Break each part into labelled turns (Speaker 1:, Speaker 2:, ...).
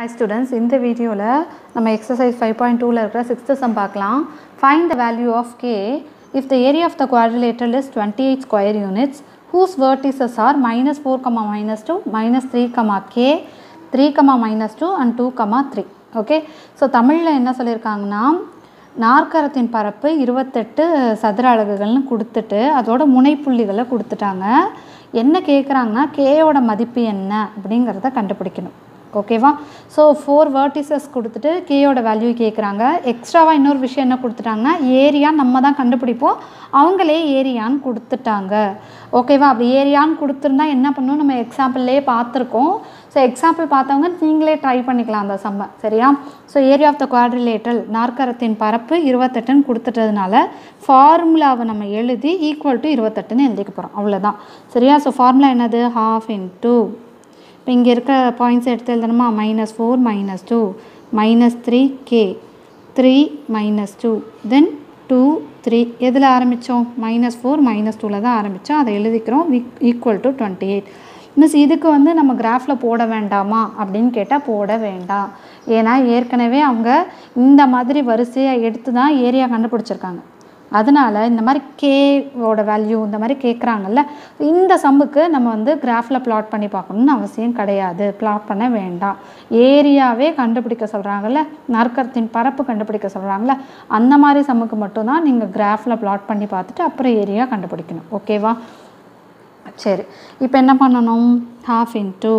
Speaker 1: high students இந்த வீடியோவில் நம்ம எக்ஸசைஸ் ஃபைவ் பாயிண்ட் டூவில் இருக்கிற சிக்ஸ்த்து சம் பார்க்கலாம் find the value of K if the area of the quadrilateral is twenty eight square units whose vertices are minus four comma minus two minus three comma K three comma minus two and two comma three okay so தமிழில் என்ன சொல்லியிருக்காங்கன்னா நாற்கரத்தின் பரப்பு இருபத்தெட்டு சதுர அலகுகள்னு கொடுத்துட்டு அதோட முனைப்புள்ளிகளை கொடுத்துட்டாங்க என்ன கேட்குறாங்கன்னா கேயோட மதிப்பு என்ன அப்படிங்கிறத கண்டுபிடிக்கணும் ஓகேவா ஸோ ஃபோர் வேர்டிசஸ் கொடுத்துட்டு கேயோட வேல்யூ கேட்குறாங்க எக்ஸ்ட்ராவாக இன்னொரு விஷயம் என்ன கொடுத்துட்டாங்கன்னா ஏரியா நம்ம தான் கண்டுபிடிப்போம் அவங்களே ஏரியான்னு கொடுத்துட்டாங்க ஓகேவா அப்படி ஏரியான்னு கொடுத்துருந்தா என்ன பண்ணணும் நம்ம எக்ஸாம்பிள்லேயே பார்த்துருக்கோம் ஸோ எக்ஸாம்பிள் பார்த்தவங்க நீங்களே ட்ரை பண்ணிக்கலாம் அந்த சம்ம சரியா so area of the quadrilateral நாற்கரத்தின் பரப்பு இருபத்தெட்டுன்னு கொடுத்துட்டதுனால ஃபார்முலாவை நம்ம எழுதி ஈக்குவல் டு இருபத்தெட்டுன்னு எழுதிக்க போகிறோம் அவ்வளோதான் சரியா ஸோ ஃபார்முலா என்னது ஹாஃப் இன் டூ இப்போ இங்கே இருக்க பாயிண்ட்ஸ் எடுத்து எழுதணுமா minus four minus two minus three K three minus two then two three எதில் ஆரம்பித்தோம் மைனஸ் ஃபோர் மைனஸ் டூவில் தான் ஆரம்பித்தோம் அதை எழுதிக்கிறோம் ஈக்குவல் டு டுவெண்ட்டி எயிட் மிஸ் இதுக்கு வந்து நம்ம கிராஃபில் போட வேண்டாமா அப்படின்னு கேட்டால் போட வேண்டாம் ஏன்னா ஏற்கனவே அவங்க இந்த மாதிரி வரிசையாக எடுத்து தான் ஏரியா கண்டுபிடிச்சிருக்காங்க அதனால் இந்த மாதிரி கேவோட வேல்யூ இந்த மாதிரி கேட்குறாங்கல்ல இந்த சம்முக்கு நம்ம வந்து கிராஃபில் பிளாட் பண்ணி பார்க்கணுன்னு அவசியம் கிடையாது பிளாட் பண்ண வேண்டாம் ஏரியாவே கண்டுபிடிக்க சொல்கிறாங்கல்ல நற்கரத்தின் பரப்பு கண்டுபிடிக்க சொல்கிறாங்கல்ல அந்த மாதிரி சம்முக்கு மட்டும்தான் நீங்கள் கிராஃபில் பிளாட் பண்ணி பார்த்துட்டு அப்புறம் ஏரியா கண்டுபிடிக்கணும் ஓகேவா சரி இப்போ என்ன பண்ணணும் half into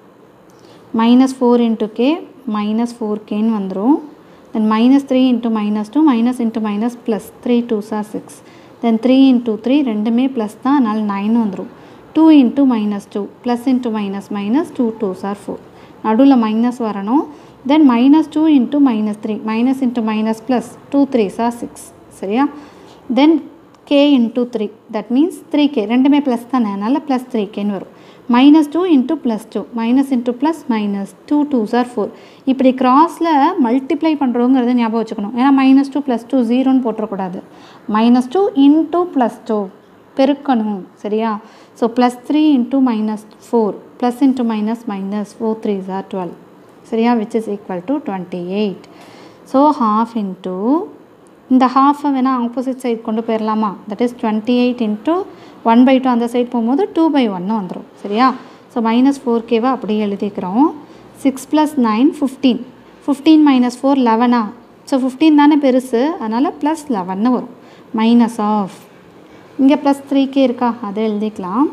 Speaker 1: minus four into K minus four கேன்னு வந்துடும் then minus three into minus two minus into minus plus three two are six then three into three ரெண்டுமே ப்ளஸ் தான் அதனால் நைன் வந்துடும் two into minus two plus into minus minus two two are four நடுவில் minus வரணும் then minus two into minus three minus into minus plus two three are six சரியா then K into three that means three K ரெண்டுமே plus தானே அதனால் plus three கேன்னு வரும் minus two into plus two minus into plus minus two two are four இப்படி கிராஸில் multiply பண்ணுறோங்கிறத ஞாபகம் வச்சுக்கணும் ஏன்னா மைனஸ் டூ ப்ளஸ் டூ ஜீரோன்னு போட்டுறக்கூடாது minus two into plus two பெருக்கணும் சரியா so plus three into minus four plus into minus minus four three are twelve சரியா which is equal to twenty eight so half into இந்த ஹாஃபை வேணால் opposite side கொண்டு போயிடலாமா that is twenty eight into one by two அந்த side போகும்போது two by ஒன்னு வந்துடும் சரியா ஸோ மைனஸ் ஃபோர் கேவை அப்படியே எழுதிக்கிறோம் six plus nine fifteen fifteen minus four லெவனா ஸோ ஃபிஃப்டீன் தானே பெருசு அதனால் ப்ளஸ் லெவன்னு வரும் மைனஸ் ஆஃப் இங்கே ப்ளஸ் த்ரீ கே இருக்கா அதை எழுதிக்கலாம்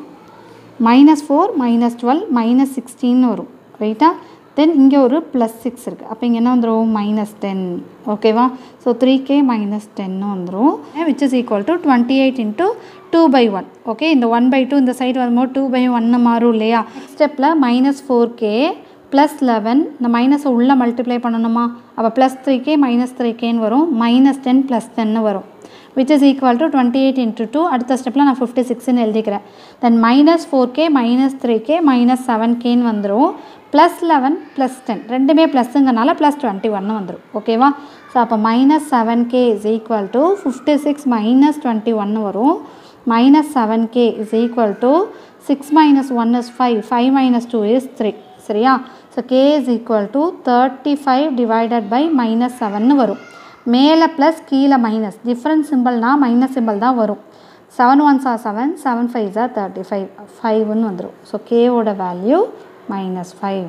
Speaker 1: minus four minus twelve minus sixteen வரும் ரைட்டா தென் இங்கே ஒரு ப்ளஸ் சிக்ஸ் இருக்குது அப்போ இங்கே என்ன வந்துடும் மைனஸ் டென் ஓகேவா ஸோ த்ரீ கே மைனஸ் டென்னு வந்துடும் which is equal to twenty eight into two by one okay இந்த ஒன் பை டூ இந்த சைடு வரும்போது டூ பை ஒன்னு மாறும் இல்லையா ஸ்டெப்பில் minus four K plus eleven இந்த மைனஸை உள்ளே மல்டிப்ளை பண்ணணுமா அப்போ plus three K minus three கேன்னு வரும் மைனஸ் டென் ப்ளஸ் டென்னு வரும் which is equal to twenty eight into two அடுத்த ஸ்டெப்பில் நான் ஃபிஃப்டி சிக்ஸ்னு எழுதிக்கிறேன் then minus four K minus three K minus seven கேன்னு வந்துடும் ப்ளஸ் லெவன் ப்ளஸ் டென் ரெண்டுமே ப்ளஸ்ஸுங்கனால ப்ளஸ் டுவெண்ட்டி ஒன்று வந்துடும் ஓகேவா ஸோ அப்போ minus seven K is equal to fifty six minus twenty ஒன்று வரும் minus seven K is equal to six minus one is five five minus two is three சரியா so K is equal to thirty five divided by minus செவன்னு வரும் மேலே plus கீழே minus different சிம்பிள்னால் minus symbol தான் வரும் seven one are seven seven five are thirty five ஃபைவ்னு வந்துடும் ஸோ கேவோட வேல்யூ மைனஸ் ஃபைவ்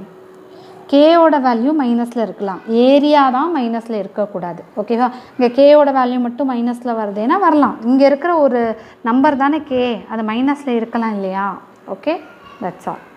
Speaker 1: கேவோட வேல்யூ மைனஸில் இருக்கலாம் ஏரியா தான் மைனஸில் இருக்கக்கூடாது ஓகேவா இங்கே கேவோட வேல்யூ மட்டும் மைனஸில் வருதுன்னா வரலாம் இங்கே இருக்கிற ஒரு நம்பர் தானே கே அது மைனஸில் இருக்கலாம் இல்லையா ஓகே தட்ஸ் ஆல்